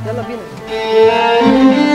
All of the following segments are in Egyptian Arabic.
يلا بينا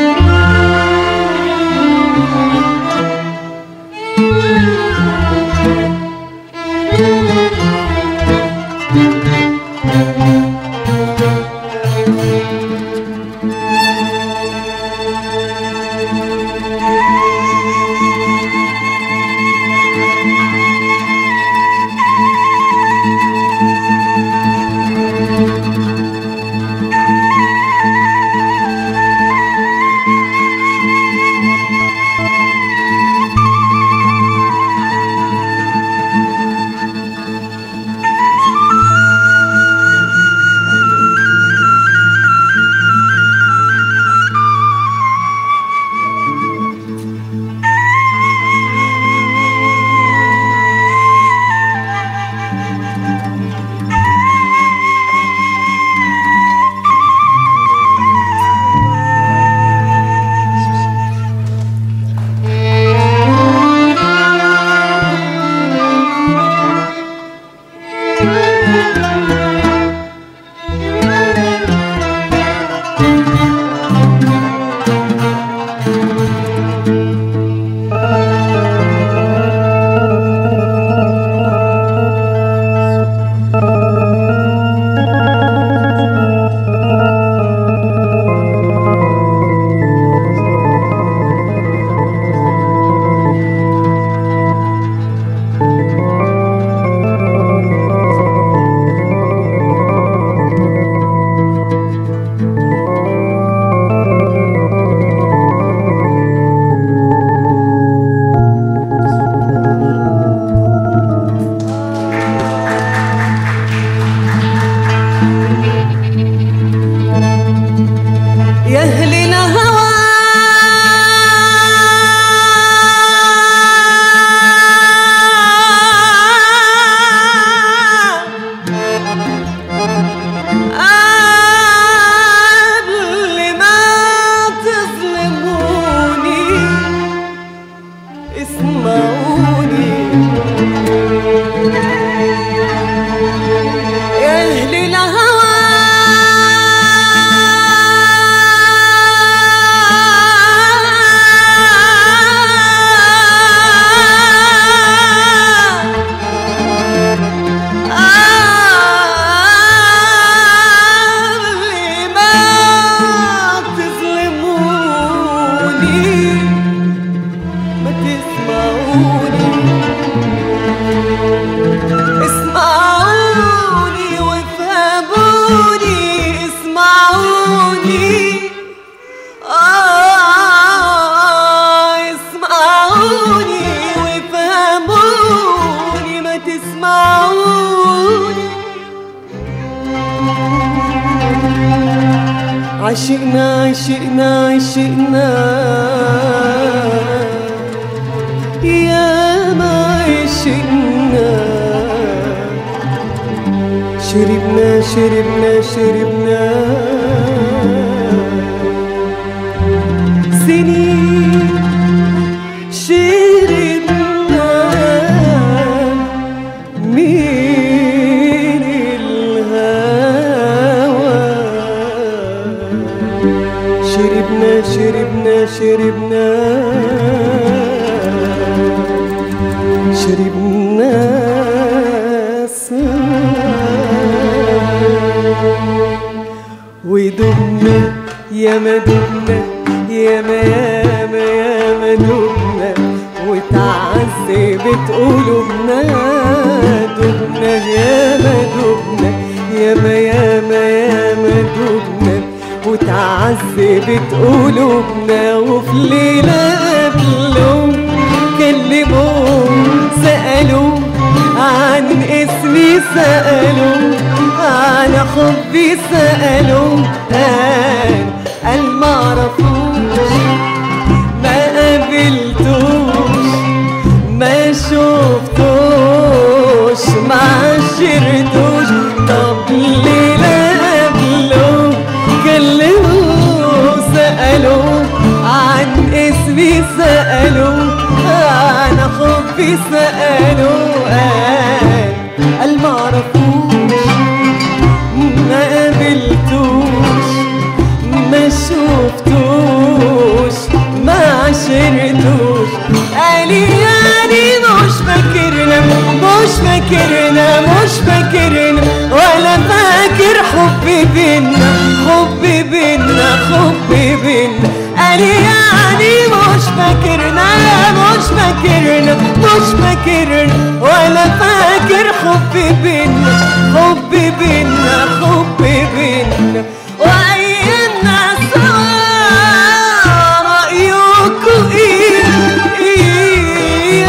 يا أهل الهوى قبل ما تظلموني اسمعوني يا أهل الهوى قبل ما تظلموني ما تسمعوني اسمعوني وافهموني اسمعوني آه اسمعوني وافهموني ما تسمعوني عشقنا عشقنا عشقنا يا ما عشقنا شربنا شربنا شربنا سنين شربنا من الهوى شربنا شربنا شربنا شربنا سوا ودمنا يا ما دمنا يا ما يا ما يا ما دمنا وتعذبت قلوبنا دمنا يا ما دمنا يا ما يا ما يا ما دمنا وتعذبت قلوبنا وفي ليلة قبلهم كلموا سألوا عن اسمي سألوا عن حبي سألوا قال قال معرفوش ما قابلتوش ما شفتوش ما عشرتوش طب ليه لا قبله كلموا سألوا عن اسمي سألوا عن حبي سألوا قال قال معرفوش ما قابلتوش فاكرنا مش فاكرنا ولا فاكر حب بينا حب بينا حب بينا قال يعني مش فاكرنا مش فاكرنا مش فاكرنا ولا فاكر حب بينا حب بينا حب بينا وأيامنا سوا رأيكوا إيه إيه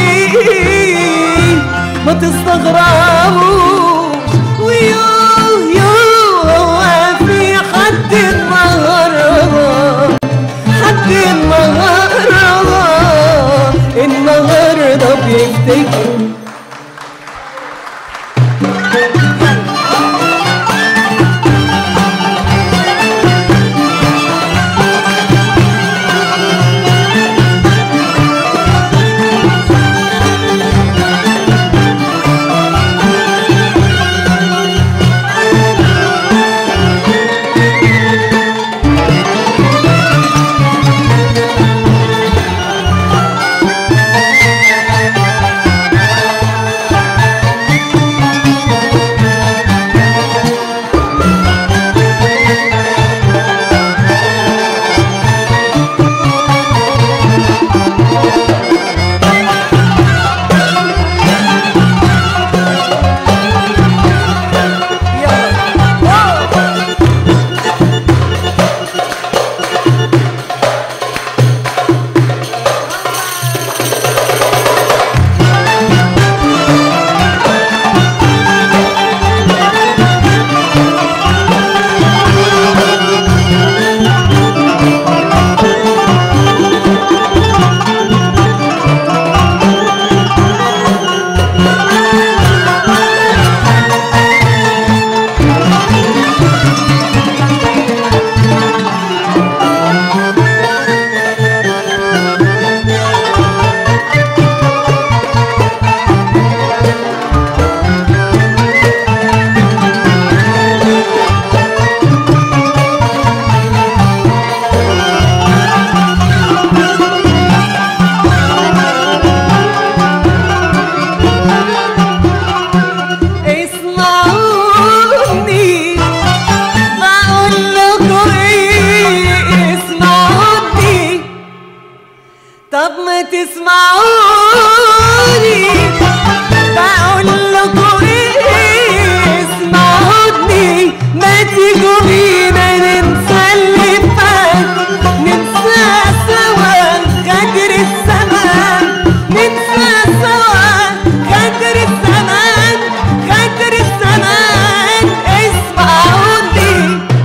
اللي ما تستغربوش ويوه يوه هو في حد النهارده حد النهارده النهارده بيفتكر اسمعوني بقول لكم ايه اسمعوني طب ما تسمعوني بقول لكم ايه اسمعوني ما تيجوا بينا ننسى اللي فات ننسى سوا غدر الزمان ننسى سوا غدر الزمان غدر الزمان اسمعوني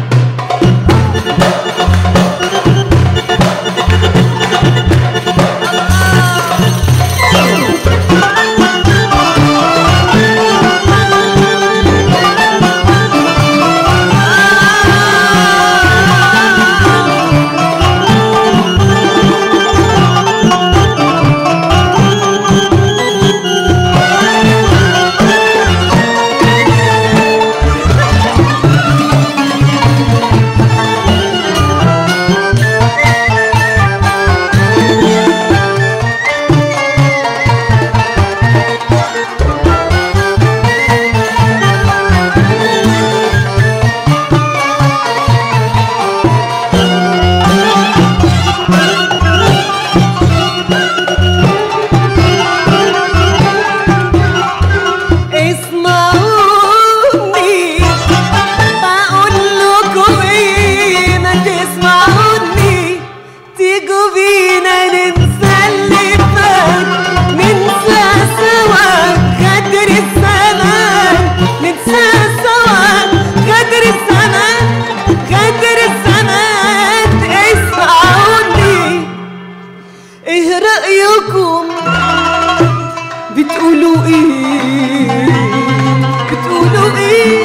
اسمعوني بقول لكم ايه ما تسمعوني تيجوا بينا ننسى اللي فات ننسى سوا غدر الزمان ننسى سوا غدر الزمان غدر الزمان اسمعوني ايه رأيكم بتقولوا ايه بتقولوا ايه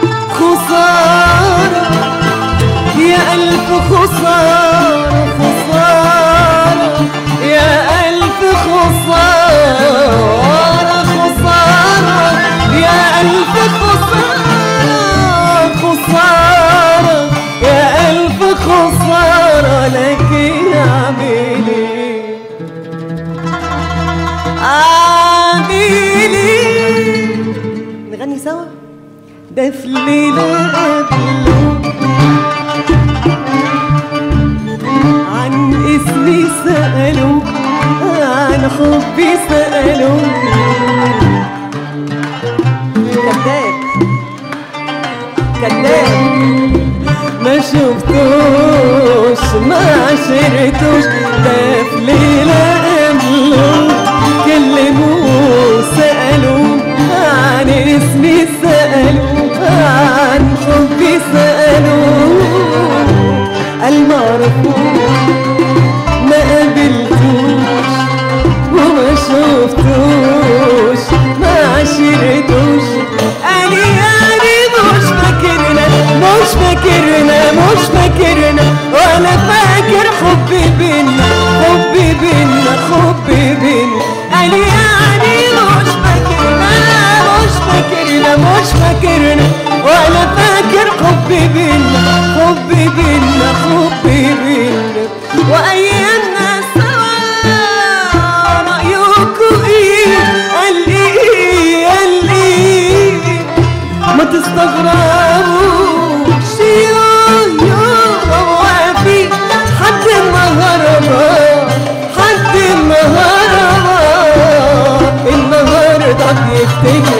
خسارة يا ألف خسارة خسارة يا ألف خسارة خسارة يا ألف خسارة خسارة يا ألف خسارة لكن أعمل إيه أعمل إيه سوا ده في ليلة قبله عن اسمي سألوا عن حبي سألوا كذاب كذاب ما شفتوش ما عشرتوش ده في ليلة قبله كلموه سألوا عن اسمي سألوا عن حبي سألوا قال ما عرفوش ما قابلتوش وما شفتوش ما عشرتوش قال يعني مش فاكرنا مش فاكرنا مش فاكرنا ولا فاكر حبي بينا حبي بينا حبي بينا قال يعني مش فاكرنا مش فاكرنا مش فاكرنا ولا فاكر حبي بينا حبي بينا حبي بينا وايامنا سوا رايكوا ايه قال ايه قال ايه ما تستغربوش يو يو هو في حد النهارده حد النهارده النهارده بيفتكر